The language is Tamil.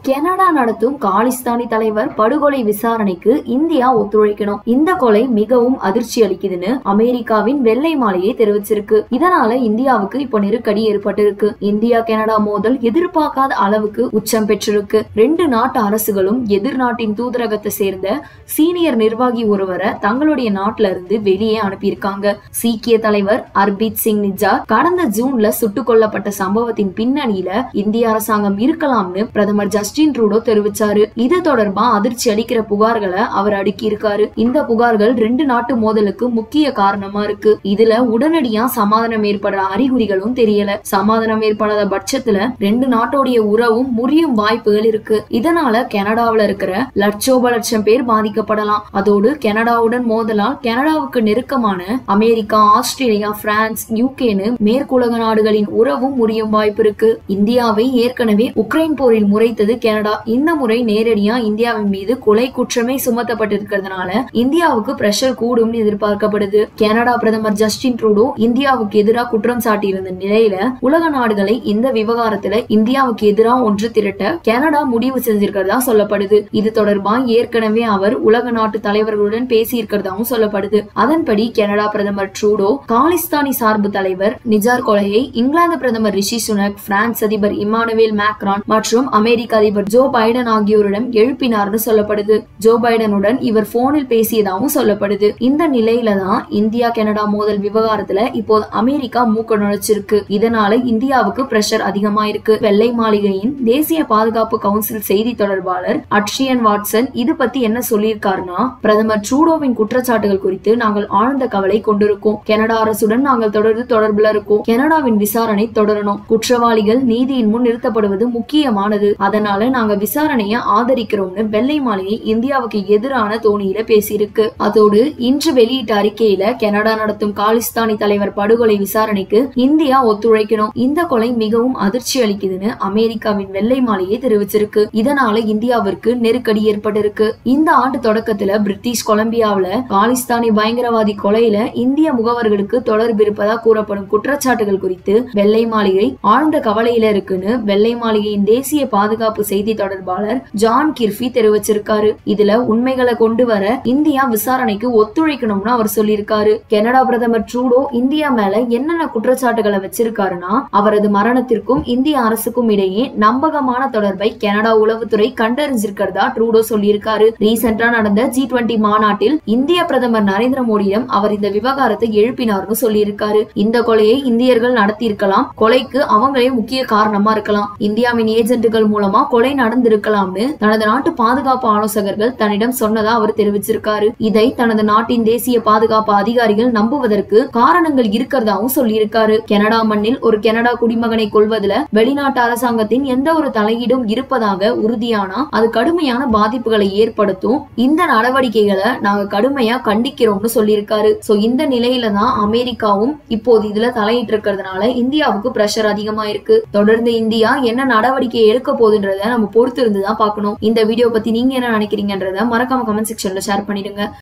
கனடா நடத்தும் காலிஸ்தானி தலைவர் படுகொலை விசாரணைக்கு இந்தியா ஒத்துழைக்கணும் இந்த கொலை மிகவும் அதிர்ச்சி அளிக்குதுன்னு அமெரிக்காவின் வெள்ளை மாளிகை தெரிவிச்சிருக்கு இதனால இந்தியாவுக்கு இப்போ நெருக்கடி ஏற்பட்டிருக்கு இந்தியா கனடா மோதல் எதிர்பார்க்காத அளவுக்கு உச்சம் பெற்றிருக்கு ரெண்டு நாட்டு அரசுகளும் எதிர் நாட்டின் தூதரகத்தை சேர்ந்த சீனியர் நிர்வாகி ஒருவரை தங்களுடைய நாட்டுல இருந்து வெளியே அனுப்பியிருக்காங்க சீக்கிய தலைவர் அர்பீத் சிங் நிஜார் கடந்த ஜூன்ல சுட்டுக் கொல்லப்பட்ட சம்பவத்தின் பின்னணியில இந்திய அரசாங்கம் இருக்கலாம்னு பிரதமர் ஜஸ்டின் ட்ரூடோ தெரிவிச்சாரு இது தொடர்பா அதிர்ச்சி அளிக்கிற புகார்களை அவர் அடுக்கி இருக்காரு இந்த புகார்கள் ரெண்டு நாட்டு மோதலுக்கு முக்கிய காரணமா இருக்கு இதுல உடனடியா சமாதானம் ஏற்படுற அறிகுறிகளும் தெரியல சமாதானம் ஏற்படாத பட்சத்துல ரெண்டு நாட்டோடைய உறவும் முறியும் வாய்ப்புகள் இருக்கு இதனால கனடாவுல இருக்கிற லட்சோப லட்சம் பேர் பாதிக்கப்படலாம் அதோடு கனடாவுடன் மோதலால் கனடாவுக்கு நெருக்கமான அமெரிக்கா ஆஸ்திரேலியா பிரான்ஸ் யூகேன்னு மேற்குலக நாடுகளின் உறவும் முறியும் வாய்ப்பு இருக்கு இந்தியாவை ஏற்கனவே உக்ரைன் போரில் முறைத்தது கனடா இந்த முறை நேரடியா இந்தியாவின் மீது கொலை குற்றமே சுமத்தப்பட்டிருக்கிறதுனால இந்தியாவுக்கு பிரஷர் கூடும்னு எதிர்பார்க்கப்படுது கனடா பிரதமர் ஜஸ்டின் ட்ரூடோ இந்தியாவுக்கு எதிராக குற்றம் சாட்டியிருந்த நிலையில உலக நாடுகளை இந்த விவகாரத்துல இந்தியாவுக்கு எதிராக ஒன்று திரட்ட கனடா முடிவு செஞ்சிருக்கிறதா சொல்லப்படுது இது தொடர்பா ஏற்கனவே அவர் உலக நாட்டு தலைவர்களுடன் பேசியிருக்கிறதாவும் சொல்லப்படுது அதன்படி கனடா பிரதமர் ட்ரூடோ காலிஸ்தானி சார்பு தலைவர் நிஜார் கொலையை இங்கிலாந்து பிரதமர் ரிஷி சுனக் பிரான்ஸ் அதிபர் இமானுவேல் மேக்ரான் மற்றும் அமெரிக்க அதிபர் ஜோ பைடன் ஆகியோரிடம் எழுப்பினார்னு சொல்லப்படுது ஜோ பைடனுடன் இவர் போனில் பேசியதாகவும் சொல்லப்படுது இந்த நிலையில தான் இந்தியா கனடா மோதல் விவகாரத்துல இப்போது அமெரிக்கா மூக்க நுழைச்சிருக்கு இதனால இந்தியாவுக்கு பிரஷர் அதிகமா இருக்கு வெள்ளை மாளிகையின் தேசிய பாதுகாப்பு கவுன்சில் செய்தி தொடர்பாளர் அட்ரியன் வாட்சன் இது பத்தி என்ன சொல்லியிருக்காருன்னா பிரதமர் ட்ரூடோவின் குற்றச்சாட்டுகள் குறித்து நாங்கள் ஆழ்ந்த கவலை கொண்டிருக்கோம் கனடா அரசுடன் நாங்கள் தொடர்ந்து தொடர்புல இருக்கோம் கனடாவின் விசாரணை தொடரணும் குற்றவாளிகள் நீதியின் முன் நிறுத்தப்படுவது முக்கியமானது அதனால நாங்க விசாரணையை ஆதரிக்கிறோம்னு வெள்ளை மாளிகை இந்தியாவுக்கு எதிரான தோணியில பேசியிருக்கு அதோடு இன்று வெளியிட்ட அறிக்கையில கனடா நடத்தும் காலிஸ்தானி தலைவர் படுகொலை விசாரணைக்கு இந்தியா ஒத்துழைக்கணும் இந்த கொலை மிகவும் அதிர்ச்சி அளிக்குதுன்னு அமெரிக்காவின் வெள்ளை மாளிகை தெரிவிச்சிருக்கு இதனால இந்தியாவிற்கு நெருக்கடி ஏற்பட்டிருக்கு இந்த ஆண்டு தொடக்கத்துல பிரிட்டிஷ் கொலம்பியாவுல காலிஸ்தானி பயங்கரவாதி கொலையில இந்திய முகவர்களுக்கு தொடர்பு இருப்பதா கூறப்படும் குற்றச்சாட்டுகள் குறித்து வெள்ளை மாளிகை ஆழ்ந்த கவலையில இருக்குன்னு வெள்ளை மாளிகையின் தேசிய பாதுகாப்பு செய்தி தொடர்பாளர் ஜான் கிர்பி தெரிவிச்சிருக்காரு இதுல உண்மைகளை கொண்டு வர இந்தியா விசாரணைக்கு ஒத்துழைக்கணும்னு அவர் சொல்லியிருக்காரு கனடா பிரதமர் ட்ரூடோ இந்தியா மேல என்னென்ன குற்றச்சாட்டுகளை வச்சிருக்காருன்னா அவரது மரணத்திற்கும் இந்திய அரசுக்கும் இடையே நம்பகமான தொடர்பை கனடா உளவுத்துறை கண்டறிஞ்சிருக்கிறதா ட்ரூடோ சொல்லியிருக்காரு ரீசெண்டா நடந்த ஜி டுவெண்டி மாநாட்டில் இந்திய பிரதமர் நரேந்திர மோடியிடம் அவர் இந்த விவகாரத்தை எழுப்பினார்னு சொல்லியிருக்காரு இந்த கொலையை இந்தியர்கள் நடத்தியிருக்கலாம் கொலைக்கு அவங்களே முக்கிய காரணமா இருக்கலாம் இந்தியாவின் ஏஜென்ட்டுகள் மூலமா கொலை நடந்திருக்கலாம்னு தனது நாட்டு பாதுகாப்பு ஆலோசகர்கள் தன்னிடம் சொன்னதா அவர் தெரிவிச்சிருக்காரு இதை தனது நாட்டின் தேசிய பாதுகாப்பு அதிகாரிகள் நம்புவதற்கு காரணங்கள் இருக்கிறதாவும் சொல்லியிருக்காரு கனடா மண்ணில் ஒரு கனடா குடிமகனை கொள்வதுல வெளிநாட்டு அரசாங்கத்தின் எந்த ஒரு தலையீடும் இருப்பதாக உறுதியானா அது கடுமையான பாதிப்புகளை ஏற்படுத்தும் இந்த நடவடிக்கைகளை நாங்க கடுமையா கண்டிக்கிறோம்னு சொல்லியிருக்காரு சோ இந்த நிலையில தான் அமெரிக்காவும் இப்போது இதுல தலையிட்டு இருக்கிறதுனால இந்தியாவுக்கு பிரஷர் அதிகமா இருக்கு தொடர்ந்து இந்தியா என்ன நடவடிக்கை எடுக்க போகுதுன்றத நம்ம பொறுத்து இருந்து தான் பார்க்கணும் இந்த வீடியோ பத்தி நீங்க என்ன நினைக்கிறீங்கன்றத மறக்காம கமெண்ட் செக்ஷன்ல ஷேர் பண்ணிடுங்க